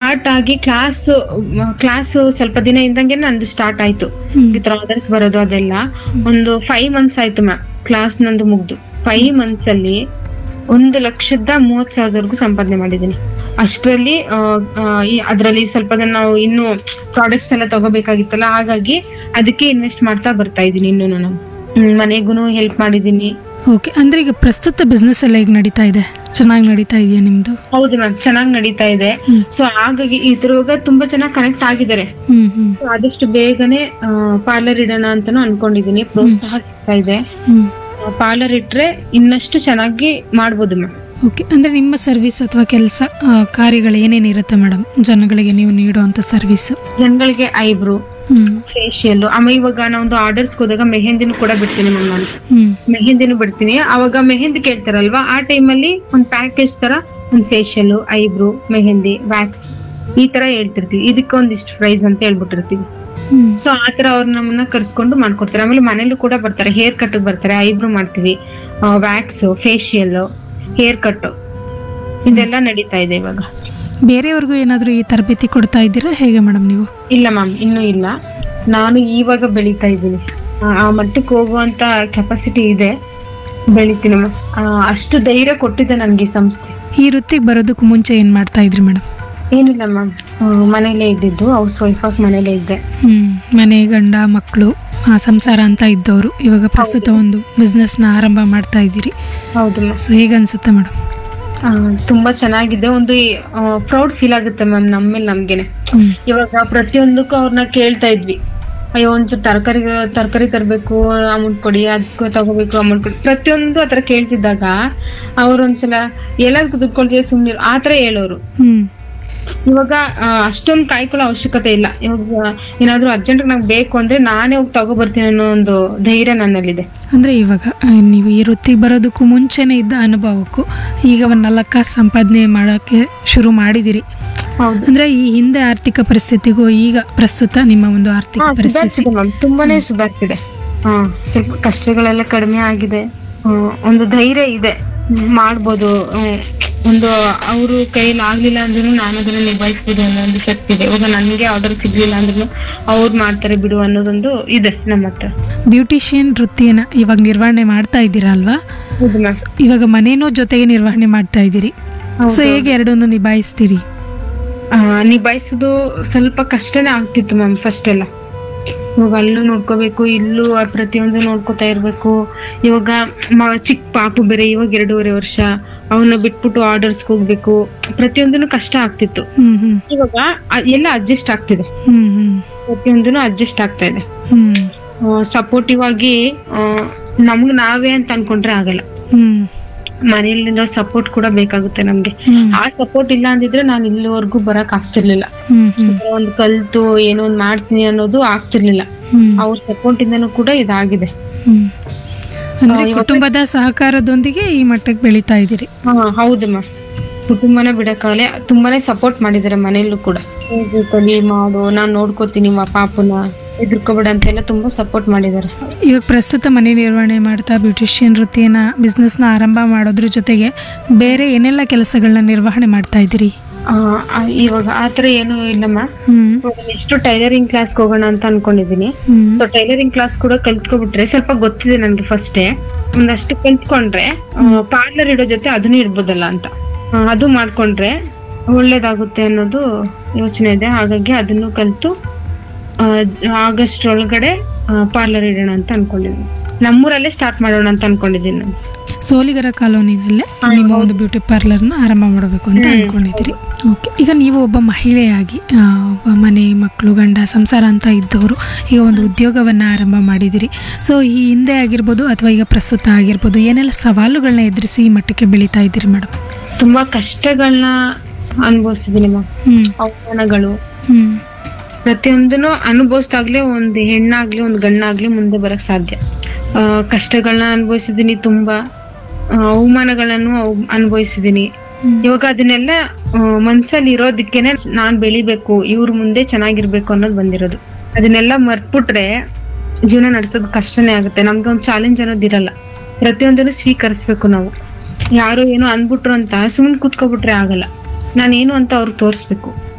Start ಆಗಿ class class ಸ್ವಲ್ಪ ದಿನ ಇದ್ದಂಗೆ ನಂದು ಸ್ಟಾರ್ಟ್ ಆಯ್ತು ಹ್ಮ್. ಈ ತರ ಆರ್ಡರ್ಸ್ ಬರೋದು ಅದೆಲ್ಲ ಒಂದು ಫೈವ್ ಮಂತ್ಸ್ ಆಯ್ತು ಮ್ಯಾಮ್ ಕ್ಲಾಸ್ ನಂದು ಮುಗ್ದು ಫೈವ್ ಮಂತ್ಸ್ ಅಲ್ಲಿ ಒಂದು ಲಕ್ಷದ ಮೂವತ್ ಸಾವಿರದವರೆಗೂ ಸಂಪಾದನೆ ಮಾಡಿದ್ದೀನಿ ಅಷ್ಟರಲ್ಲಿ ಅದರಲ್ಲಿ ಸ್ವಲ್ಪ ದಿನ ನಾವು ಇನ್ನು ಪ್ರಾಡಕ್ಟ್ಸ್ ಎಲ್ಲ ತಗೋಬೇಕಾಗಿತ್ತಲ್ಲ ಹಾಗಾಗಿ ಅದಕ್ಕೆ ಇನ್ವೆಸ್ಟ್ ಮಾಡ್ತಾ ಬರ್ತಾ ಇದ್ದೀನಿ ಇನ್ನು ನಾನು ಹ್ಮ್, ಮನೆಗೂನು ಹೆಲ್ಪ್ ಮಾಡಿದ್ದೀನಿ ಓಕೆ ಅಂದ್ರೆ ಈಗ ಪ್ರಸ್ತುತ ಬಿಸ್ನೆಸ್ ಎಲ್ಲ ಈಗ ನಡೀತಾ ಇದೆ ಚೆನ್ನಾಗಿ ನಡೀತಾ ಇದೆಯಾ ನಿಮ್ದು ಹೌದು ಮ್ಯಾಮ್ ಚೆನ್ನಾಗಿ ನಡೀತಾ ಇದೆ ಹ್ಮ್. ಸೊ ಹಾಗಾಗಿ ಇದ್ರೊಳಗ ತುಂಬಾ ಚೆನ್ನಾಗಿ ಕನೆಕ್ಟ್ ಆಗಿದ್ದಾರೆ ಹ್ಮ್ ಹ್ಮ್ So, ಆದಷ್ಟು ಬೇಗನೆ ಪಾರ್ಲರ್ ಇಡೋಣ ಅಂತಾನು ಅನ್ಕೊಂಡಿದೀನಿ ಪ್ರೋತ್ಸಾಹ ಸಿಗ್ತಾ ಇದೆ ಹ್ಮ್ ಪಾರ್ಲರ್ ಇಟ್ರೆ ಇನ್ನಷ್ಟು ಚೆನ್ನಾಗಿ ಮಾಡ್ಬೋದು ಮ್ಯಾಮ್ ಓಕೆ ಅಂದ್ರೆ ನಿಮ್ಮ ಸರ್ವಿಸ್ ಅಥವಾ ಕೆಲಸ ಕಾರ್ಯಗಳು ಏನೇನಿರುತ್ತೆ ಮೇಡಮ್ ಜನಗಳಿಗೆ ನೀವು ನೀಡುವಂತ ಸರ್ವಿಸ್ ಜನಗಳಿಗೆ ಐಬ್ರೋ ಹ್ಮ್ ಫೇಶಿಯಲ್ ಆಮೇಲೆ ಇವಾಗ ನಾವೊಂದು ಆರ್ಡರ್ಸ್ ಹೋದಾಗ ಮೆಹಂದಿನೂ ಕೂಡ ಬಿಡ್ತೀನಿ ಮ್ಯಾಮ್ ನಾನು ಹ್ಮ್ ಮೆಹಂದಿನೂ ಬಿಡ್ತೀನಿ ಅವಾಗ ಮೆಹಂದಿ ಕೇಳ್ತಾರಲ್ವಾ ಆ ಟೈಮಲ್ಲಿ ಒಂದು ಪ್ಯಾಕೇಜ್ ತರ ಒಂದು ಫೇಶಿಯಲ್ ಐಬ್ರೋ ಮೆಹಂದಿ ವ್ಯಾಕ್ಸ್ ಈ ತರ ಹೇಳ್ತಿರ್ತೀವಿ ಇದಕ್ಕೆ ಒಂದಿಷ್ಟು ಪ್ರೈಸ್ ಅಂತ ಹೇಳ್ಬಿಟ್ಟಿರ್ತೀವಿ ಹ್ಮ್ ಸೊ ಆತರ ಅವ್ರು ನಮ್ಮನ್ನ ಕರ್ಸ್ಕೊಂಡು ಮಾಡ್ಕೊಡ್ತಾರೆ ಆಮೇಲೆ ಮನೇಲೂ ಕೂಡ ಬರ್ತಾರೆ ಹೇರ್ ಕಟ್ ಬರ್ತಾರೆ ಐಬ್ರೋ ಮಾಡ್ತೀವಿ ವ್ಯಾಕ್ಸ್ ಫೇಶಿಯಲ್ ಹೇರ್ ಕಟ್ ಇದೆಲ್ಲ ನಡೀತಾ ಇದೆ ಇವಾಗ ಬೇರೆಯವ್ರಿಗೂ ಏನಾದರೂ ಈ ತರಬೇತಿ ಕೊಡ್ತಾ ಇದ್ದೀರಾ ಹೇಗೆ ಮೇಡಮ್ ನೀವು ಇಲ್ಲ ಮ್ಯಾಮ್ ಇನ್ನೂ ಇಲ್ಲ ನಾನು ಇವಾಗ ಬೆಳೀತಾ ಇದ್ದೀನಿ ಆ- ಆ ಮಟ್ಟಕ್ಕೆ ಹೋಗುವಂತ ಕೆಪಾಸಿಟಿ ಇದೆ ಬೆಳಿತೀನಿ ಮ್ಯಾಮ್ ಅಷ್ಟು ಧೈರ್ಯ ಕೊಟ್ಟಿದೆ ನನ್ಗೆ ಈ ಸಂಸ್ಥೆ ಈ ವೃತ್ತಿಗೆ ಬರೋದಕ್ಕೂ ಮುಂಚೆ ಏನು ಮಾಡ್ತಾ ಇದ್ರಿ ಮೇಡಮ್ ಏನಿಲ್ಲ ಮ್ಯಾಮ್ ಮನೇಲೇ ಇದ್ದಿದ್ದು ಹೌಸ್ ವೈಫ್ ಆಗಿ ಮನೇಲೇ ಇದ್ದೆ ಹ್ಮ್ ಮನೆ ಗಂಡ ಮಕ್ಕಳು ಆ, ಸಂಸಾರ ಅಂತ ಇದ್ದವರು ಇವಾಗ ಪ್ರಸ್ತುತ ಒಂದು ಬಿಸ್ನೆಸ್ನ ಆರಂಭ ಮಾಡ್ತಾ ಇದ್ದೀರಿ ಹೌದು ಮ್ಯಾಮ್ ಸೊ ಹೇಗೆ ಅನ್ಸುತ್ತೆ ಮೇಡಮ್ ತುಂಬಾ ಚೆನ್ನಾಗಿದೆ ಒಂದು ಪ್ರೌಡ್ ಫೀಲ್ ಆಗುತ್ತೆ ಮ್ಯಾಮ್ ನಮ್ಮ ಮೇಲೆ ನಮ್ಗೆನೆ ಹ್ಮ್ ಇವಾಗ ಪ್ರತಿಯೊಂದಕ್ಕೂ ಅವ್ರನ್ನ ಕೇಳ್ತಾ ಇದ್ವಿ ಅಯ್ಯೋ ಒಂಚೂರು ತರಕಾರಿ ತರಕಾರಿ ತರಬೇಕು ಅಮೌಂಟ್ ಕೊಡಿ ಅದಕ್ಕೆ ತಗೋಬೇಕು ಅಮೌಂಟ್ ಕೊಡಿ ಪ್ರತಿಯೊಂದು ಆತರ ಕೇಳ್ತಿದ್ದಾಗ ಅವ್ರು ಒಂದ್ಸಲ ಎಲ್ಲದಕ್ಕೂ ದುಡ್ಡು ಕೊಡ್ತೀವಿ ಸುಮ್ನೆ ಆ ತರ ಹೇಳೋರು ಹ್ಮ್ ಇವಾಗ ಅಷ್ಟೊಂದು ಕಾಯ್ಕೊಳ್ಳೋ ಅವಶ್ಯಕತೆ ಇಲ್ಲ ಇವಾಗ ಸ- ಏನಾದ್ರೂ ಅರ್ಜೆಂಟ್ ನಂಗೆ ಬೇಕು ಅಂದ್ರೆ ನಾನೇ ಹೋಗಿ ತಗೋ ಬರ್ತೀನಿ ಅನ್ನೋ ಒಂದು ಧೈರ್ಯ ನನ್ನಲ್ಲಿದೆ ಅಂದ್ರೆ ಇವಾಗ ಆ, ನೀವು ಈ ವೃತ್ತಿಗೆ ಬರೋದಕ್ಕೂ ಮುಂಚೆನೇ ಇದ್ದ ಅನುಭವಕ್ಕೂ ಈಗ ಒಂದು ನಾಲ್ಕು ಕಾಸು ಸಂಪಾದನೆ ಮಾಡೋಕ್ಕೆ ಶುರು ಮಾಡಿದಿರಿ ಹೌದು ಅಂದ್ರೆ ಈ ಹಿಂದೆ ಆರ್ಥಿಕ ಪರಿಸ್ಥಿತಿಗೂ ಈಗ ಪ್ರಸ್ತುತ ನಿಮ್ಮ ಒಂದು ಆರ್ಥಿಕ ಹಾ, ಪರಿಸ್ಥಿತಿ ಸುಧಾರ್ಸಿದೆ ಮ್ಯಾಮ್ ತುಂಬಾನೇ ಸುಧಾರಿಸಿದೆ ಹಾ ಸ್ವಲ್ಪ ಕಷ್ಟಗಳೆಲ್ಲ ಕಡಿಮೆ ಆಗಿದೆ ಆ, ಒಂದು ಧೈರ್ಯ ಇದೆ ಮಾಡ್ಬೋದು ಆ, ಒಂದು ಅವರು ಕೈಯಲ್ಲಿ ಆಗ್ಲಿಲ್ಲ ಅಂದ್ರೂ ನಾನು ಅದನ್ನ ನಿಭಾಯಿಸ್ಬೋದು ಅನ್ನೋ ಒಂದು ಶಕ್ತಿ ಇದೆ ಇವಾಗ ನನ್ಗೆ ಆರ್ಡರ್ ಸಿಗ್ಲಿಲ್ಲ ಅಂದ್ರೂ ಅವ್ರು ಮಾಡ್ತಾರೆ ಬಿಡು ಅನ್ನೋದೊಂದು ಇದೆ ನಮ್ಮ ಹತ್ರ ಬ್ಯೂಟಿಷಿಯನ್ ವೃತ್ತಿಯನ್ನ ಇವಾಗ ನಿರ್ವಹಣೆ ಮಾಡ್ತಾ ಇದ್ದೀರಾ ಅಲ್ವಾ ಹೌದು ಮ್ಯಾಮ್ ಇವಾಗ ಮನೇನೂ ಜೊತೆಗೆ ನಿರ್ವಹಣೆ ಮಾಡ್ತಾ ಇದ್ದೀರಿ ಹೌದು. ಸೊ ಹೇಗೆ ಎರಡನ್ನೂ ನಿಭಾಯಿಸ್ತೀರಿ ನಿಭಾಯಿಸೋದು ಸ್ವಲ್ಪ ಕಷ್ಟನೇ ಆಗ್ತಿತ್ತು ಮ್ಯಾಮ್ ಫಸ್ಟ್ ಎಲ್ಲ ಇವಾಗ ಅಲ್ಲೂ ನೋಡ್ಕೋಬೇಕು ಇಲ್ಲೂ ಆ ಪ್ರತಿಯೊಂದು ನೋಡ್ಕೋತಾ ಇರ್ಬೇಕು ಇವಾಗ ಮ- ಚಿಕ್ಕ ಪಾಪು ಬೇರೆ ಇವಾಗ ಎರಡೂವರೆ ವರ್ಷ ಅವನ್ನ ಬಿಟ್ಬಿಟ್ಟು ಆರ್ಡರ್ಸ್ ಹೋಗ್ಬೇಕು ಪ್ರತಿಯೊಂದನು ಕಷ್ಟ ಆಗ್ತಿತ್ತು ಹ್ಮ್ ಹ್ಮ್ ಇವಾಗ ಅ- ಎಲ್ಲ ಅಡ್ಜಸ್ಟ್ ಆಗ್ತಿದೆ ಹ್ಮ್ ಹ್ಮ್ ಪ್ರತಿಯೊಂದನು ಅಡ್ಜಸ್ಟ್ ಆಗ್ತಾ ಇದೆ ಹ್ಮ್ ಸಪೋರ್ಟಿವ್ ಆಗಿ ಆ, ನಮ್ಗ್ ನಾವೇ ಅಂತ ಅನ್ಕೊಂಡ್ರೆ ಆಗಲ್ಲ ಹ್ಮ್ ಮನೆಯಲ್ಲಿರೋ ಸಪೋರ್ಟ್ ಕೂಡ ಬೇಕಾಗುತ್ತೆ ನಮ್ಗೆ ಹ್ಮ್ ಆ ಸಪೋರ್ಟ್ ಇಲ್ಲ ಅಂದಿದ್ರೆ ನಾನು ಇಲ್ಲಿವರೆಗೂ ಬರಕ್ ಆಗ್ತಿರ್ಲಿಲ್ಲ ಹ್ಮ್ ಹ್ಮ್ ಒಂದು ಕಲ್ತು ಏನೋ ಒಂದ್ ಮಾಡ್ತೀನಿ ಅನ್ನೋದು ಆಗ್ತಿರ್ಲಿಲ್ಲ ಹ್ಮ್ ಅವ್ರ ಸಪೋರ್ಟ್ ಇಂದನೂ ಕೂಡ ಇದಾಗಿದೆ ಹ್ಮ್. ಅಂದ್ರೆ ಆ, ಇವಾಗ- ಕುಟುಂಬದ ಸಹಕಾರದೊಂದಿಗೆ ಈ ಮಟ್ಟಕ್ಕೆ ಬೆಳೀತಾ ಇದ್ದೀರಿ ಹಾ ಹೌದು ಮ್ಯಾಮ್ ಕುಟುಂಬನ ಬಿಡಕ್ಕಾಗಲೆ ತುಂಬಾನೇ ಸಪೋರ್ಟ್ ಮಾಡಿದ್ದಾರೆ ಮನೆಯಲ್ಲೂ ಕೂಡ ಹೋಗು ಕಲಿ ಮಾಡು ನಾನ್ ನೋಡ್ಕೋತೀನಿ ಮಾ ಪಾಪುನ ಹೆದರ್ಕೋಬೇಡ ಅಂತೆಲ್ಲ ತುಂಬಾ ಸಪೋರ್ಟ್ ಮಾಡಿದ್ದಾರೆ ಇವಾಗ ಪ್ರಸ್ತುತ ಮನೆ ನಿರ್ವಹಣೆ ಮಾಡ್ತಾ ಬ್ಯೂಟಿಷಿಯನ್ ವೃತ್ತಿಯನ್ನ ಬಿಸ್ನೆಸ್ನ ಆರಂಭ ಮಾಡೋದ್ರ ಜೊತೆಗೆ ಬೇರೆ ಏನೆಲ್ಲ ಕೆಲಸಗಳನ್ನ ನಿರ್ವಹಣೆ ಮಾಡ್ತಾ ಇದ್ದೀರಿ ಆ, ಆ, ಇವಾಗ ಆತರ ಏನು ಇಲ್ಲಮ್ಮ ಹ್ಮ್ ಎಷ್ಟು ಟೈಲರಿಂಗ್ ಕ್ಲಾಸ್ ಹೋಗೋಣ ಅಂತ ಅನ್ಕೊಂಡಿದೀನಿ ಹ್ಮ್ ಸೊ ಟೈಲರಿಂಗ್ ಕ್ಲಾಸ್ ಕೂಡ ಕಲ್ತ್ಕೊಬಿಟ್ರೆ ಸ್ವಲ್ಪ ಗೊತ್ತಿದೆ ನನ್ಗೆ ಫಸ್ಟೇ ಒಂದಷ್ಟು ಕಲ್ತ್ಕೊಂಡ್ರೆ ಪಾರ್ಲರ್ ಇಡೋ ಜೊತೆ ಅದನ್ನು ಇಡ್ಬೋದಲ್ಲ ಅಂತ ಆ, ಅದು ಮಾಡ್ಕೊಂಡ್ರೆ ಒಳ್ಳೇದಾಗುತ್ತೆ ಅನ್ನೋದು ಯೋಚನೆ ಇದೆ ಹಾಗಾಗಿ ಅದನ್ನು ಕಲ್ತು ಆ, ಆಗಸ್ಟ್ ಒಳಗಡೆ ಪಾರ್ಲರ್ ಇಡೋಣ ಅಂತ ಅನ್ಕೊಂಡಿದ್ದೀನಿ ನಮ್ಮೂರಲ್ಲೇ ಸ್ಟಾರ್ಟ್ ಮಾಡೋಣ ಅಂತ ಅನ್ಕೊಂಡಿದ್ದೀನಿ ನಾನು ಸೋಲಿಗರ ಕಾಲೋನಿನಲ್ಲೇ ನಿಮ್ಮ ಒಂದು ಬ್ಯೂಟಿ ಪಾರ್ಲರ್ನ ಆರಂಭ ಮಾಡಬೇಕು ಅಂತ ಅನ್ಕೊಂಡಿದ್ದೀರಿ ಓಕೆ ಈಗ ನೀವು ಒಬ್ಬ ಮಹಿಳೆಯಾಗಿ ಆ, ಒಬ್ಬ ಮನೆ ಮಕ್ಕಳು ಗಂಡ ಸಂಸಾರ ಅಂತ ಇದ್ದವರು ಈಗ ಒಂದು ಉದ್ಯೋಗವನ್ನು ಆರಂಭ ಮಾಡಿದಿರಿ ಸೊ ಈ ಹಿಂದೆ ಆಗಿರ್ಬೋದು ಅಥವಾ ಈಗ ಪ್ರಸ್ತುತ ಆಗಿರ್ಬೋದು ಏನೆಲ್ಲ ಸವಾಲುಗಳನ್ನ ಎದುರಿಸಿ ಈ ಮಟ್ಟಕ್ಕೆ ಬೆಳೀತಾ ಇದ್ದೀರಿ ಮೇಡಮ್ ತುಂಬಾ ಕಷ್ಟಗಳನ್ನ ಅನುಭವಿಸಿದೀನಿ ಮ್ಯಾಮ್ ಹ್ಮ್ ಅವಮಾನಗಳು ಹ್ಮ್ ಪ್ರತಿಯೊಂದನ್ನು ಅನುಭವಿಸ್ದಾಗ್ಲೇ ಒಂದ್ ಹೆಣ್ಣಾಗ್ಲಿ ಒಂದ್ ಗಣ್ಣಾಗ್ಲಿ ಮುಂದೆ ಬರಕ್ ಸಾಧ್ಯ ಆ, ಕಷ್ಟಗಳನ್ನ ಅನುಭವಿಸಿದೀನಿ ತುಂಬಾ ಆ, ಅವಮಾನಗಳನ್ನು ಅವ್- ಅನುಭವಿಸಿದೀನಿ ಹ್ಮ್. ಇವಾಗ ಅದನ್ನೆಲ್ಲ ಆ, ಮನ್ಸಲ್ಲಿ ಇರೋದಕ್ಕೇನೆ ನಾನ್ ಬೆಳಿಬೇಕು ಇವ್ರ ಮುಂದೆ ಚೆನ್ನಾಗಿರ್ಬೇಕು ಅನ್ನೋದು ಬಂದಿರೋದು ಅದನ್ನೆಲ್ಲ ಮರ್ತ್ಬಿಟ್ರೆ ಜೀವನ ನಡೆಸೋದು ಕಷ್ಟನೇ ಆಗುತ್ತೆ ನಮ್ಗೆ ಒಂದು ಚಾಲೆಂಜ್ ಅನ್ನೋದು ಇರಲ್ಲ ಪ್ರತಿಯೊಂದನ್ನು ಸ್ವೀಕರಿಸ್ಬೇಕು ನಾವು ಯಾರೋ ಏನೋ ಅಂದ್ಬಿಟ್ರು ಅಂತ ಸುಮ್ಮನೆ ಕೂತ್ಕೊಬಿಟ್ರೆ ಆಗಲ್ಲ ನಾನೇನು ಅಂತ ಅವ್ರಿಗೆ ತೋರಿಸ್ಬೇಕು